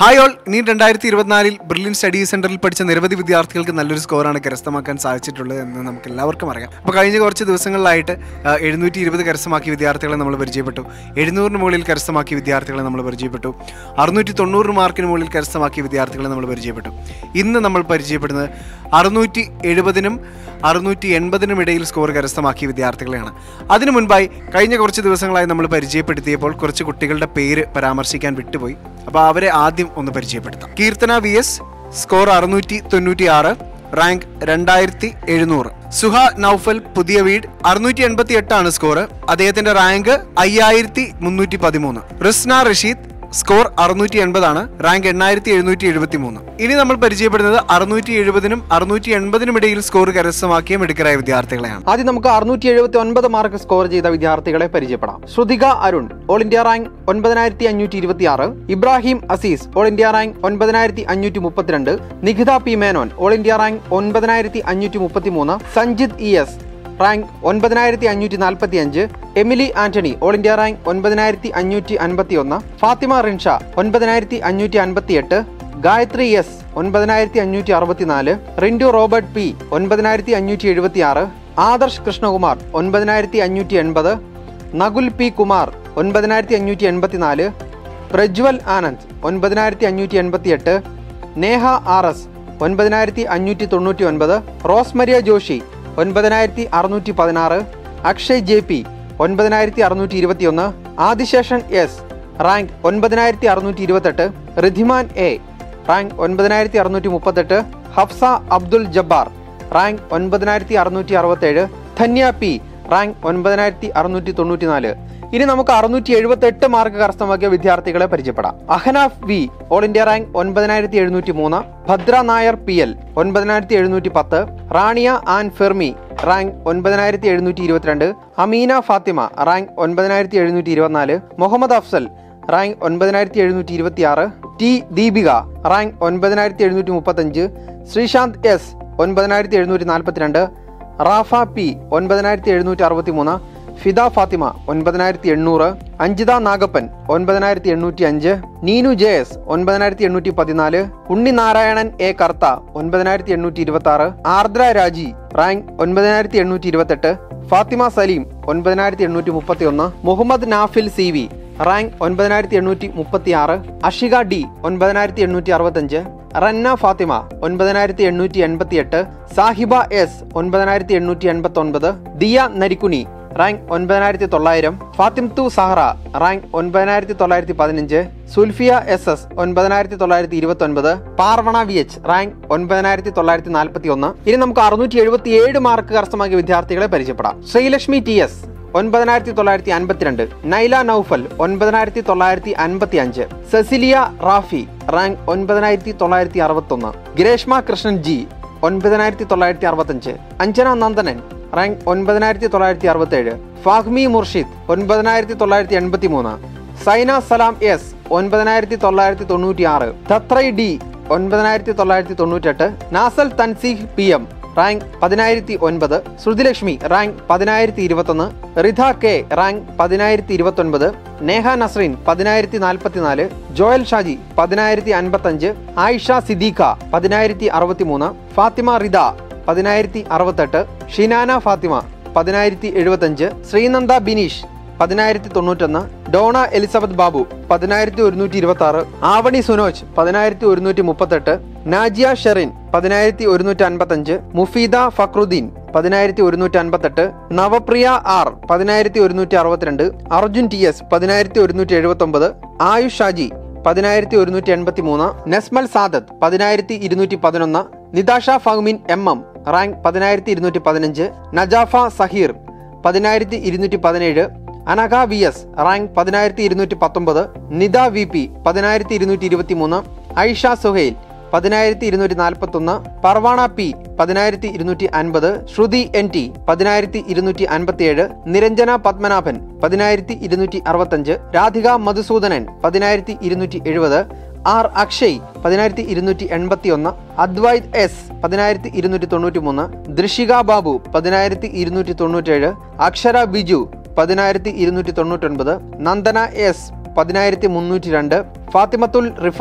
hi all ഇനി രണ്ടായിരത്തി ഇരുപത്തിനാലിൽ ബ്രില്യൻ സ്റ്റഡി സെന്ററിൽ പഠിച്ച നിരവധി വിദ്യാർത്ഥികൾക്ക് നല്ലൊരു സ്കോറാണ് കരസ്ഥമാക്കാൻ സാധിച്ചിട്ടുള്ളത് എന്ന് നമുക്ക് എല്ലാവർക്കും അറിയാം അപ്പോൾ കഴിഞ്ഞ കുറച്ച് ദിവസങ്ങളിലായിട്ട് എഴുന്നൂറ്റി ഇരുപത് കരസ്ഥമാക്കിയ വിദ്യാർത്ഥികളെ നമ്മൾ പരിചയപ്പെട്ടു എഴുന്നൂറിന് മുകളിൽ കരസ്ഥമാക്കിയ വിദ്യാർത്ഥികളെ നമ്മൾ പരിചയപ്പെട്ടു അറുന്നൂറ്റി തൊണ്ണൂറ് മാർക്കിന് മുകളിൽ കരസ്ഥമാക്കിയ വിദ്യാർത്ഥികളെ നമ്മൾ പരിചയപ്പെട്ടു ഇന്ന് നമ്മൾ പരിചയപ്പെടുന്നത് അറുന്നൂറ്റി എഴുപതിനും അറുന്നൂറ്റി എൺപതിനും ഇടയിൽ സ്കോർ കരസ്ഥമാക്കിയ വിദ്യാർത്ഥികളെയാണ് അതിനു മുൻപായി കഴിഞ്ഞ കുറച്ച് ദിവസങ്ങളായി നമ്മൾ പരിചയപ്പെടുത്തിയപ്പോൾ കുറച്ച് കുട്ടികളുടെ പേര് പരാമർശിക്കാൻ വിട്ടുപോയി അപ്പോൾ അവരെ ആദ്യം ഒന്ന് പരിചയപ്പെടുത്താം കീർത്തന വി എസ് സ്കോർ അറുന്നൂറ്റി തൊണ്ണൂറ്റി ആറ് റാങ്ക് രണ്ടായിരത്തി എഴുന്നൂറ് സുഹ നൌഫൽ പുതിയ വീട് അറുന്നൂറ്റി എൺപത്തി എട്ടാണ് സ്കോർ അദ്ദേഹത്തിന്റെ റാങ്ക് അയ്യായിരത്തി മുന്നൂറ്റി പതിമൂന്ന് റിസ്ന റഷീദ് സ്കോർ അറുന്നൂറ്റി എൺപതാണ് റാങ്ക് എണ്ണായിരത്തി എഴുന്നൂറ്റി എഴുപത്തി മൂന്ന് ഇനി നമ്മൾ പരിചയപ്പെടുന്നത് അറുന്നൂറ്റി എഴുപതിനും അറുന്നൂറ്റി എൺപതിനും ഇടയിൽ സ്കോർ കരസ്ഥമാക്കിയ മിടുക്കരായ വിദ്യാർത്ഥികളെയാണ് ആദ്യം നമുക്ക് അറുന്നൂറ്റി എഴുപത്തി ഒൻപത് മാർക്ക് സ്കോർ ചെയ്ത വിദ്യാർത്ഥികളെ പരിചയപ്പെടാം Shruthika Arun all India rank ഒൻപതിനായിരത്തി അഞ്ഞൂറ്റി ഇരുപത്തി ആറ് Ibrahim Aziz all India rank ഒൻപതിനായിരത്തി അഞ്ഞൂറ്റി മുപ്പത്തിരണ്ട് Nikhita P Menon all India rank ഒൻപതിനായിരത്തി അഞ്ഞൂറ്റി മുപ്പത്തി മൂന്ന് സഞ്ജിത് ഇ എസ് റാങ്ക് ഒൻപതിനായിരത്തി അഞ്ഞൂറ്റി നാൽപ്പത്തി അഞ്ച് Emily Antony all India rank ഒൻപതിനായിരത്തി അഞ്ഞൂറ്റി അൻപത്തി ഒന്ന് ഫാത്തിമ റിൻഷ ഒൻപതിനായിരത്തി അഞ്ഞൂറ്റി അൻപത്തി എട്ട് ഗായത്രി എസ് ഒൻപതിനായിരത്തി അഞ്ഞൂറ്റി അറുപത്തിനാല് റിൻഡു റോബർട്ട് പി ഒൻപതിനായിരത്തി അഞ്ഞൂറ്റി എഴുപത്തി ആറ് ആദർശ് കൃഷ്ണകുമാർ ഒൻപതിനായിരത്തി അഞ്ഞൂറ്റി എൺപത് നകുൽ പി കുമാർ ഒൻപതിനായിരത്തി അഞ്ഞൂറ്റി എൺപത്തിനാല് പ്രജ്വൽ ആനന്ദ് ഒൻപതിനായിരത്തി അഞ്ഞൂറ്റി എൺപത്തി എട്ട് നേഹ ആർ എസ് ഒൻപതിനായിരത്തി അഞ്ഞൂറ്റി തൊണ്ണൂറ്റി ഒൻപത് റോസ്മരിയ ജോഷി ഒൻപതിനായിരത്തി അറുന്നൂറ്റി പതിനാറ് അക്ഷയ് ജെ പി ഒൻപതിനായിരത്തി അറുന്നൂറ്റി ഇരുപത്തിയൊന്ന് ആദിശേഷൻ എസ് റാങ്ക് ഒൻപതിനായിരത്തി അറുന്നൂറ്റി ഇരുപത്തെട്ട് റിധിമാൻ എ റാങ്ക് ഒൻപതിനായിരത്തി അറുന്നൂറ്റി മുപ്പത്തെട്ട് ഹഫ്സ അബ്ദുൽ ജബ്ബാർ റാങ്ക് ഒൻപതിനായിരത്തി അറുന്നൂറ്റി അറുപത്തേഴ് ധന്യ പി റാങ്ക് ഒൻപതിനായിരത്തി അറുന്നൂറ്റി തൊണ്ണൂറ്റി നാല് ഇനി നമുക്ക് അറുന്നൂറ്റി എഴുപത്തി എട്ട് മാർക്ക് കരസ്ഥമാക്കിയ വിദ്യാർത്ഥികളെ പരിചയപ്പെടാം Ahanaf V all India rank ഒൻപതിനായിരത്തി എഴുന്നൂറ്റി മൂന്ന് ഭദ്ര നായർ പി എൽ ഒൻപതിനായിരത്തി എഴുന്നൂറ്റി പത്ത് റാണിയ ആൻ ഫെർമി റാങ്ക് ഒൻപതിനായിരത്തി എഴുന്നൂറ്റി ഇരുപത്തിരണ്ട് അമീന ഫാത്തിമ റാങ്ക് ഒൻപതിനായിരത്തി എഴുന്നൂറ്റി ഇരുപത്തിനാല് മുഹമ്മദ് അഫ്സൽ റാങ്ക് ഒൻപതിനായിരത്തി എഴുന്നൂറ്റി ഇരുപത്തി ആറ് ടി ദീപിക റാങ്ക് ഒൻപതിനായിരത്തി എഴുന്നൂറ്റി മുപ്പത്തഞ്ച് ശ്രീശാന്ത് എസ് ഒൻപതിനായിരത്തി എഴുന്നൂറ്റി നാൽപ്പത്തിരണ്ട് റാഫ പി ഒൻപതിനായിരത്തി എഴുന്നൂറ്റി അറുപത്തി മൂന്ന് ഫിദ ഫാത്തിമ ഒൻപതിനായിരത്തി എണ്ണൂറ് അഞ്ജിത നാഗപ്പൻ ഒൻപതിനായിരത്തി എണ്ണൂറ്റി അഞ്ച് നീനു ജെ എസ് ഒൻപതിനായിരത്തി എണ്ണൂറ്റി പതിനാല് ഉണ്ണി നാരായണൻ എ കർത്ത ഒൻപതിനായിരത്തി എണ്ണൂറ്റി ഇരുപത്തി ആറ് ആർദ്ര രാജി റാങ്ക് ഒൻപതിനായിരത്തി എണ്ണൂറ്റി ഇരുപത്തെട്ട് ഫാത്തിമ സലീം ഒൻപതിനായിരത്തി എണ്ണൂറ്റി മുപ്പത്തി ഒന്ന് Muhammad Nafil C V rank ഒൻപതിനായിരത്തി എണ്ണൂറ്റി മുപ്പത്തി ആറ് അഷിക ഡി ഒൻപതിനായിരത്തി എണ്ണൂറ്റി അറുപത്തഞ്ച് റന്ന ഫാത്തിമ ഒൻപതിനായിരത്തി എണ്ണൂറ്റി എൺപത്തി എട്ട് സാഹിബ എസ് ഒൻപതിനായിരത്തി എണ്ണൂറ്റി എൺപത്തി ഒൻപത് ദിയ നരിക്കുനി റാങ്ക് ഒൻപതിനായിരത്തി തൊള്ളായിരം ഫാത്തിംതു സഹറ റാങ്ക് ഒൻപതിനായിരത്തി തൊള്ളായിരത്തി പതിനഞ്ച് സുൽഫിയ എസ് എസ് ഒൻപതിനായിരത്തി തൊള്ളായിരത്തി ഇരുപത്തി ഒൻപത് പാർവണ വി എച്ച് റാങ്ക് ഒൻപതിനായിരത്തി തൊള്ളായിരത്തി നാൽപ്പത്തി ഒന്ന് ഇനി നമുക്ക് അറുന്നൂറ്റി എഴുപത്തി ഏഴ് മാർക്ക് കരസ്ഥമാക്കിയ വിദ്യാർത്ഥികളെ പരിചയപ്പെടാം ശ്രീലക്ഷ്മി ടി എസ് ഒൻപതിനായിരത്തി തൊള്ളായിരത്തി അൻപത്തിരണ്ട് നൈല നൌഫൽ ഒൻപതിനായിരത്തി തൊള്ളായിരത്തി അൻപത്തി അഞ്ച് സെസിലിയ റാഫി റാങ്ക് ഒൻപതിനായിരത്തി തൊള്ളായിരത്തി അറുപത്തി ഒന്ന് ഗ്രേഷ്മ കൃഷ്ണൻ ജി ഒൻപതിനായിരത്തി തൊള്ളായിരത്തി അറുപത്തഞ്ച് അഞ്ജന നന്ദനൻ റാങ്ക് ഒൻപതിനായിരത്തി തൊള്ളായിരത്തി അറുപത്തേഴ് ഫാഹ്മി മുർഷിദ് ഒൻപതിനായിരത്തി തൊള്ളായിരത്തി എൺപത്തി മൂന്ന് സൈന സലാം എസ് ഒൻപതിനായിരത്തി തൊള്ളായിരത്തി തൊണ്ണൂറ്റി ആറ് തത്രൈ ഡി ഒൻപതിനായിരത്തി തൊള്ളായിരത്തി തൊണ്ണൂറ്റെട്ട് Nasal Tanzeeh P M rank പതിനായിരത്തി ഒൻപത് ശ്രുതിലക്ഷ്മി റാങ്ക് പതിനായിരത്തി ഇരുപത്തൊന്ന് റിധ കെ റാങ്ക് പതിനായിരത്തി ഇരുപത്തൊൻപത് നേഹ നസ്രീൻ പതിനായിരത്തി നാൽപ്പത്തിനാല് ജോയൽ ഷാജി പതിനായിരത്തി അൻപത്തഞ്ച് ആയിഷ സിദ്ദീഖ പതിനായിരത്തി അറുപത്തിമൂന്ന് ഫാത്തിമ റിദ പതിനായിരത്തി അറുപത്തെട്ട് ഷിനാന ഫാത്തിമ പതിനായിരത്തി എഴുപത്തഞ്ച് ശ്രീനന്ദ ബിനീഷ് പതിനായിരത്തി തൊണ്ണൂറ്റൊന്ന് ഡോണ എലിസബത്ത് ബാബു പതിനായിരത്തി ഒരുന്നൂറ്റി ഇരുപത്തി ആറ് ആവണി സുനോജ് പതിനായിരത്തി ഒരുന്നൂറ്റി മുപ്പത്തെട്ട് നാജിയ ഷെറിൻ പതിനായിരത്തി ഒരുന്നൂറ്റി അൻപത്തഞ്ച് മുഫീദ ഫക്രുദ്ദീൻ പതിനായിരത്തി ഒരുന്നൂറ്റി അൻപത്തെട്ട് നവപ്രിയ ആർ പതിനായിരത്തി ഒരുന്നൂറ്റി അറുപത്തിരണ്ട് അർജുൻ ടി എസ് പതിനായിരത്തി ഒരുന്നൂറ്റി എഴുപത്തി ഒമ്പത് ആയുഷ് ഷാജി പതിനായിരത്തി ഒരുന്നൂറ്റി എൺപത്തി മൂന്ന് നെസ്മൽ സാദത്ത് പതിനായിരത്തി ഇരുന്നൂറ്റി പതിനൊന്ന് Nitasha Fahmin M M rank പതിനായിരത്തി ഇരുന്നൂറ്റി പതിനഞ്ച് നജാഫ സഹീർ പതിനായിരത്തി ഇരുന്നൂറ്റി പതിനേഴ് അനഘ വി എസ് റാങ്ക് പതിനായിരത്തി ഇരുന്നൂറ്റി പത്തൊമ്പത് നിത വി പി പതിനായിരത്തി ഇരുന്നൂറ്റി ഇരുപത്തി മൂന്ന് ഐഷ സുഹൈൽ പതിനായിരത്തി ഇരുന്നൂറ്റി നാൽപ്പത്തി ഒന്ന് പർവാണ പി പതിനായിരത്തി ഇരുന്നൂറ്റി അൻപത് ശ്രുതി എൻ ടി പതിനായിരത്തി ഇരുന്നൂറ്റി അൻപത്തിയേഴ് നിരഞ്ജന പത്മനാഭൻ പതിനായിരത്തി ഇരുന്നൂറ്റി അറുപത്തഞ്ച് രാധിക മധുസൂദനൻ പതിനായിരത്തി ഇരുന്നൂറ്റി എഴുപത് ആർ അക്ഷയ് പതിനായിരത്തി ഇരുന്നൂറ്റി എൺപത്തി ഒന്ന് അദ്വൈത് എസ് പതിനായിരത്തി ഇരുന്നൂറ്റി തൊണ്ണൂറ്റി മൂന്ന് ദൃഷിക ബാബു പതിനായിരത്തി ഇരുന്നൂറ്റി തൊണ്ണൂറ്റേഴ് അക്ഷര ബിജു പതിനായിരത്തി ഇരുന്നൂറ്റി തൊണ്ണൂറ്റൊൻപത് നന്ദന എസ് പതിനായിരത്തി മുന്നൂറ്റി രണ്ട് ഫാത്തിമത്തുൽ റിഫ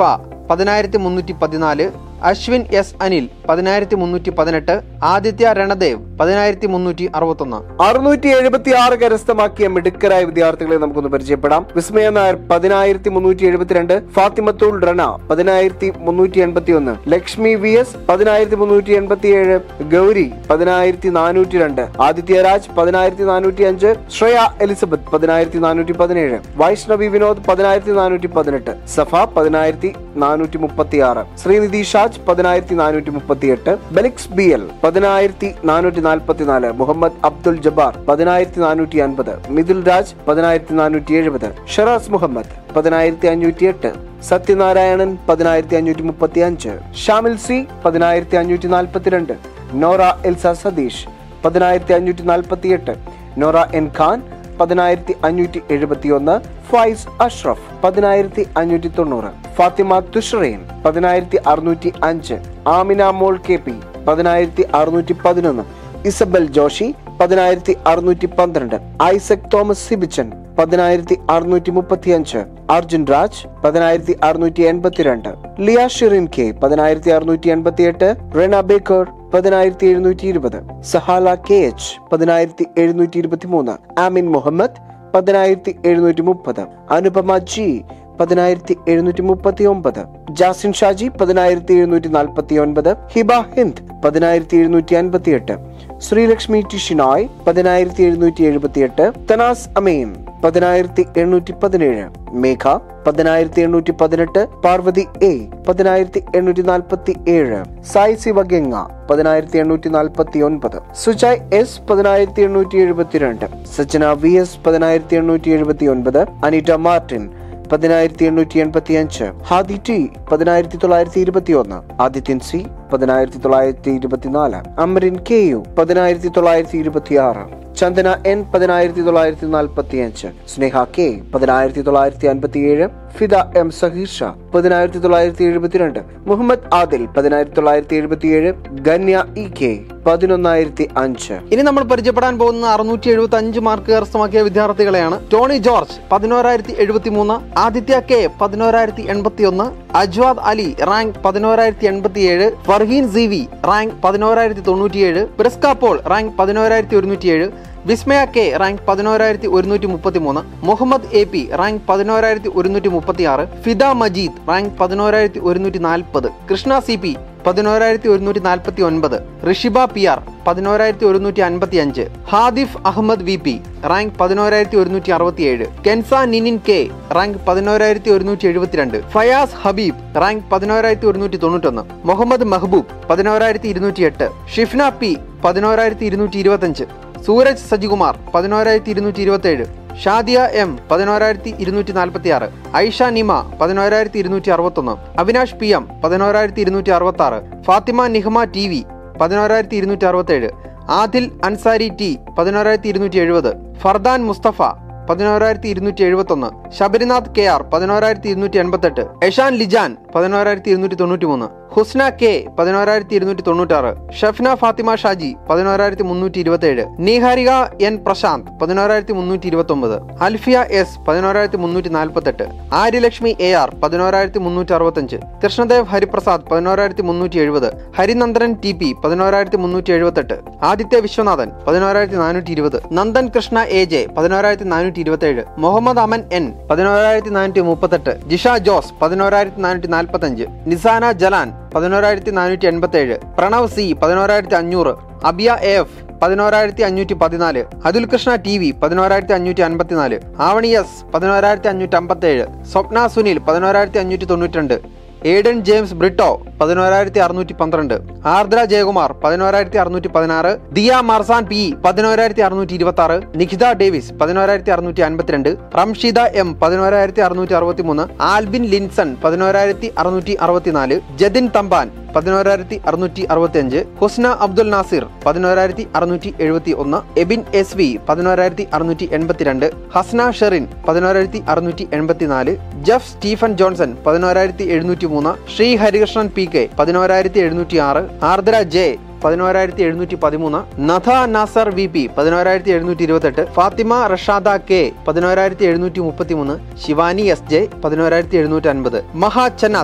പതിനായിരത്തി മുന്നൂറ്റി പതിനാല് അശ്വിൻ എസ് അനിൽ പതിനായിരത്തി മുന്നൂറ്റി പതിനെട്ട് ആദിത്യ രണദേവ് പതിനായിരത്തി മുന്നൂറ്റി അറുപത്തൊന്ന് അറുന്നൂറ്റി എഴുപത്തി ആറ് കരസ്ഥമാക്കിയ മിടുക്കരായ വിദ്യാർത്ഥികളെ നമുക്കൊന്ന് പരിചയപ്പെടാം വിസ്മയ നായർ പതിനായിരത്തി മുന്നൂറ്റി എഴുപത്തിരണ്ട് ഫാത്തിമത്തുൽ റണ പതിനായിരത്തി മുന്നൂറ്റി എൺപത്തി ഒന്ന് ലക്ഷ്മി വി എസ് പതിനായിരത്തി മുന്നൂറ്റി എൺപത്തി ഏഴ് ഗൗരി പതിനായിരത്തി നാനൂറ്റി രണ്ട് ആദിത്യരാജ് പതിനായിരത്തി നാനൂറ്റി അഞ്ച് ശ്രേയ എലിസബത്ത് പതിനായിരത്തി നാനൂറ്റി പതിനേഴ് വൈഷ്ണവി വിനോദ് പതിനായിരത്തി നാനൂറ്റി പതിനെട്ട് സഫ പതിനായിരത്തി നാനൂറ്റി മുപ്പത്തി ആറ് ശ്രീനിധി ഷാജ് പതിനായിരത്തി നാനൂറ്റി മുപ്പത്തി എട്ട് ബെലിക്സ് ബി എൽ പതിനായിരത്തി നാനൂറ്റി നാൽപ്പത്തി നാല് മുഹമ്മദ് അബ്ദുൽ ജബ്ബാർ പതിനായിരത്തി നാനൂറ്റി അൻപത് മിഥുൽ രാജ് പതിനായിരത്തി നാനൂറ്റി എഴുപത് ഷറാസ് മുഹമ്മദ് പതിനായിരത്തി അഞ്ഞൂറ്റി എട്ട് സത്യനാരായണൻ പതിനായിരത്തി അഞ്ഞൂറ്റി മുപ്പത്തി അഞ്ച് ഷാമിൽ സി പതിനായിരത്തി അഞ്ഞൂറ്റി നാൽപ്പത്തിരണ്ട് നോറ എൽസ സതീഷ് പതിനായിരത്തി അഞ്ഞൂറ്റി നാൽപ്പത്തി എട്ട് നോറ എൻ ഖാൻ പതിനായിരത്തി അഞ്ഞൂറ്റി എഴുപത്തി ഒന്ന് ഫൈസ് അഷ്റഫ് പതിനായിരത്തി അഞ്ഞൂറ്റി തൊണ്ണൂറ് ഫാത്തിമ തുഷ്റൈൻ പതിനായിരത്തി അറുന്നൂറ്റി അഞ്ച് ആമിന മോൾ കെ പി പതിനായിരത്തി അറുന്നൂറ്റി പതിനൊന്ന് ഇസബൽ ജോഷി പതിനായിരത്തി അറുന്നൂറ്റി പന്ത്രണ്ട് ഐസക് തോമസ് സിബിച്ചൻ പതിനായിരത്തി അറുന്നൂറ്റി മുപ്പത്തി അഞ്ച് അർജുൻ രാജ് പതിനായിരത്തി അറുന്നൂറ്റി എൺപത്തിരണ്ട് ലിയ ഷിറിൻ കെ പതിനായിരത്തി അറുന്നൂറ്റി എൺപത്തി എട്ട് റെന ബേക്കർ പതിനായിരത്തി എഴുന്നൂറ്റി ഇരുപത് സഹാല കെ എച്ച് പതിനായിരത്തി എഴുന്നൂറ്റി ഇരുപത്തി മൂന്ന് ആമിൻ മുഹമ്മദ് പതിനായിരത്തി എഴുന്നൂറ്റി മുപ്പത് അനുപമ ജി പതിനായിരത്തി എഴുന്നൂറ്റി മുപ്പത്തി ഒമ്പത് ജാസിൻ ഷാജി പതിനായിരത്തി എഴുന്നൂറ്റി നാൽപ്പത്തി ഒൻപത് ഹിബ ഹിന്ദ് പതിനായിരത്തി എഴുന്നൂറ്റി അൻപത്തി എട്ട് ശ്രീലക്ഷ്മി ടി ഷിനോയ് പതിനായിരത്തി എഴുന്നൂറ്റി എഴുപത്തി എട്ട് തനാസ് അമീൻ പതിനായിരത്തി എണ്ണൂറ്റി പതിനേഴ് മേഘ പതിനായിരത്തി എണ്ണൂറ്റി പതിനെട്ട് പാർവതി എ പതിനായിരത്തി എണ്ണൂറ്റി നാൽപ്പത്തി ഏഴ് സായി ശിവഗംഗ പതിനായിരത്തി എണ്ണൂറ്റി നാൽപ്പത്തി ഒൻപത് സുജായ് എസ് പതിനായിരത്തി എണ്ണൂറ്റി എഴുപത്തിരണ്ട് സജ്ജന വി എസ് പതിനായിരത്തി എണ്ണൂറ്റി എഴുപത്തി ഒൻപത് അനിറ്റ മാർട്ടിൻ പതിനായിരത്തി എണ്ണൂറ്റി എൺപത്തി അഞ്ച് ഹാദി ടി പതിനായിരത്തി തൊള്ളായിരത്തി ഇരുപത്തി ഒന്ന് ആദിത്യൻ സി പതിനായിരത്തി തൊള്ളായിരത്തി ഇരുപത്തിനാല് അമരിൻ കെ യു പതിനായിരത്തി തൊള്ളായിരത്തി ഇരുപത്തി ആറ് ചന്ദന എൻ പതിനായിരത്തി തൊള്ളായിരത്തി നാൽപ്പത്തി അഞ്ച് സ്നേഹ കെ പതിനായിരത്തി തൊള്ളായിരത്തി അൻപത്തി ഏഴ് ഫിദ എം സഹീർ ഷാ പതിനായിരത്തി തൊള്ളായിരത്തി എഴുപത്തിരണ്ട് മുഹമ്മദ് ആദിൽ പതിനായിരത്തി തൊള്ളായിരത്തി എഴുപത്തി ഏഴ് ഗന്യ ഇ കെ പതിനൊന്നായിരത്തി അഞ്ച് ഇനി നമ്മൾ പരിചയപ്പെടാൻ പോകുന്ന അറുന്നൂറ്റി എഴുപത്തി അഞ്ച് മാർക്ക് കരസ്ഥമാക്കിയ വിദ്യാർത്ഥികളെയാണ് ടോണി ജോർജ് പതിനോരായിരത്തി എഴുപത്തി മൂന്ന് ആദിത്യ കെ പതിനോരായിരത്തി എൺപത്തി ഒന്ന് അജ്വാദ് അലി റാങ്ക് പതിനോരായിരത്തി എൺപത്തി ഏഴ് ഫർഹീൻ സിവി റാങ്ക് പതിനോരായിരത്തി തൊണ്ണൂറ്റിയേഴ് പ്രിസ്ക പോൾ റാങ്ക് പതിനോരായിരത്തി ഒരുന്നൂറ്റിയേഴ് വിസ്മയ കെ റാങ്ക് പതിനോരായിരത്തി ഒരുന്നൂറ്റി മുപ്പത്തി മൂന്ന് മുഹമ്മദ് എ പി റാങ്ക് പതിനോരായിരത്തി ഒരുന്നൂറ്റി മുപ്പത്തി ആറ് ഫിദ മജീദ് റാങ്ക് പതിനോരായിരത്തി ഒരുന്നൂറ്റി നാൽപ്പത് കൃഷ്ണ സി പി പതിനോരായിരത്തി ഒരുന്നൂറ്റി നാൽപ്പത്തി ഒൻപത് ഋഷിബ പി ആർ പതിനോരായിരത്തി ഒരുന്നൂറ്റി അൻപത്തി അഞ്ച് Hadif Ahmed V P rank പതിനോരായിരത്തി ഒരുന്നൂറ്റി അറുപത്തിയേഴ് കെൻസ നിനിൻ കെ റാങ്ക് പതിനോരായിരത്തി ഒരുന്നൂറ്റി എഴുപത്തിരണ്ട് ഫയാസ് ഹബീബ് റാങ്ക് പതിനോരായിരത്തി ഒരുന്നൂറ്റി തൊണ്ണൂറ്റൊന്ന് മുഹമ്മദ് മെഹബൂബ് പതിനോരായിരത്തി ഇരുന്നൂറ്റി എട്ട് ഷിഫ്ന പി പതിനോരായിരത്തി ഇരുന്നൂറ്റി ഇരുപത്തഞ്ച് സൂരജ് സജികുമാർ പതിനോരായിരത്തി ഇരുന്നൂറ്റി ഇരുപത്തേഴ് ഷാദിയ എം പതിനോരായിരത്തി ഇരുന്നൂറ്റി നാൽപ്പത്തി ആറ് ഐഷ നിമ പതിനോരായിരത്തി ഇരുന്നൂറ്റി അറുപത്തൊന്ന് അവിനാഷ് പി എം പതിനോരായിരത്തി ഇരുന്നൂറ്റി അറുപത്തി ആറ് ഫാത്തിമ നിഹ്മ ടി വി പതിനോരായിരത്തി ഇരുന്നൂറ്റി അറുപത്തേഴ് ആദിൽ അൻസാരി ടി പതിനോരായിരത്തി ഇരുന്നൂറ്റി എഴുപത് ഫർദാൻ മുസ്തഫ പതിനോരായിരത്തി ഇരുന്നൂറ്റി എഴുപത്തൊന്ന് ശബരിനാഥ് കെ ആർ പതിനോരായിരത്തി ഇരുന്നൂറ്റി എൺപത്തെട്ട് എഷാൻ ലിജാൻ പതിനോരായിരത്തി ഇരുന്നൂറ്റി തൊണ്ണൂറ്റി മൂന്ന് ഹുസ്ന കെ പതിനോരായിരത്തി ഇരുന്നൂറ്റി തൊണ്ണൂറ്റാറ് ഷഫ്ന ഫാത്തിമ ഷാജി പതിനോരായിരത്തി മുന്നൂറ്റി ഇരുപത്തേഴ് നീഹാരിക എൻ പ്രശാന്ത് പതിനോരായിരത്തി മുന്നൂറ്റി ഇരുപത്തി ഒമ്പത് അൽഫിയ എസ് പതിനോരായിരത്തി മുന്നൂറ്റി നാൽപ്പത്തെട്ട് ആര്യലക്ഷ്മി എ ആർ പതിനോരായിരത്തി മുന്നൂറ്റി അറുപത്തഞ്ച് കൃഷ്ണദേവ് ഹരിപ്രസാദ് പതിനോരായിരത്തി മുന്നൂറ്റി എഴുപത് ഹരിനന്ദനൻ ടി പി പതിനോരായിരത്തി മുന്നൂറ്റി എഴുപത്തെട്ട് ആദിത്യ വിശ്വനാഥൻ പതിനോരായിരത്തി നാനൂറ്റി ഇരുപത് നന്ദൻ കൃഷ്ണ എ ജെ പതിനോരായിരത്തി നാനൂറ്റി ഇരുപത്തേഴ് മുഹമ്മദ് അമൻ എൻ പതിനോരായിരത്തി നാനൂറ്റി മുപ്പത്തെട്ട് ജിഷ ജോസ് പതിനോരായിരത്തി നാനൂറ്റി നാൽപ്പത്തഞ്ച് നിസാന ജലാൻ പതിനോരായിരത്തി നാനൂറ്റി എൺപത്തേഴ് പ്രണവ് സി പതിനോരായിരത്തി അഞ്ഞൂറ് അബിയ എ എഫ് പതിനോരായിരത്തി അഞ്ഞൂറ്റി പതിനാല് അതുൽ കൃഷ്ണ ടി വി പതിനോരായിരത്തി അഞ്ഞൂറ്റി അൻപത്തിനാല് ആവണി എസ് പതിനോരായിരത്തി അഞ്ഞൂറ്റി അമ്പത്തേഴ് സ്വപ്ന സുനിൽ പതിനോരായിരത്തി അഞ്ഞൂറ്റി തൊണ്ണൂറ്റിരണ്ട് ഏഡൻ ജെയിംസ് ബ്രിട്ടോ പതിനോരായിരത്തി അറുന്നൂറ്റി പന്ത്രണ്ട് ആർദ്ര ജയകുമാർ പതിനോരായിരത്തി അറുന്നൂറ്റി പതിനാറ് ദിയ മാർസാൻ പി പതിനോരായിരത്തി അറുന്നൂറ്റി ഇരുപത്തി ആറ് നിഖിത ഡേവിസ് പതിനോരായിരത്തി അറുന്നൂറ്റി അൻപത്തിരണ്ട് റംഷീദ എം പതിനോരായിരത്തി അറുന്നൂറ്റി അറുപത്തി മൂന്ന് ആൽബിൻ ലിൻസൺ പതിനോരായിരത്തി അറുന്നൂറ്റി അറുപത്തിനാല് ജതിൻ തമ്പാൻ പതിനോരായിരത്തി അറുന്നൂറ്റി അറുപത്തി അഞ്ച് ഹുസ്ന അബ്ദുൽ നാസിർ പതിനോരായിരത്തി അറുന്നൂറ്റി എഴുപത്തി ഒന്ന് എബിൻ എസ് വി പതിനോരായിരത്തി അറുന്നൂറ്റി എൺപത്തിരണ്ട് ഹസ്ന ഷെറിൻ പതിനോരായിരത്തി അറുന്നൂറ്റി എൺപത്തിനാല് ജഫ് സ്റ്റീഫൻ ജോൺസൺ പതിനോരായിരത്തി എഴുന്നൂറ്റി മൂന്ന് ശ്രീ ഹരികൃഷ്ണൻ പി കെ പതിനോരായിരത്തി എഴുന്നൂറ്റി ആറ് ആർദ്ര ജെ പതിനോരായിരത്തി എഴുന്നൂറ്റി പതിമൂന്ന് നഥ നാസർ വി പി പതിനോരായിരത്തി എഴുന്നൂറ്റി ഇരുപത്തെട്ട് ഫാത്തിമ റഷാദ കെ പതിനോരായിരത്തി എഴുന്നൂറ്റി മുപ്പത്തി മൂന്ന് ശിവാനി എസ് ജെ പതിനോരായിരത്തി എഴുന്നൂറ്റി അൻപത് മഹാ ചനാത്ത്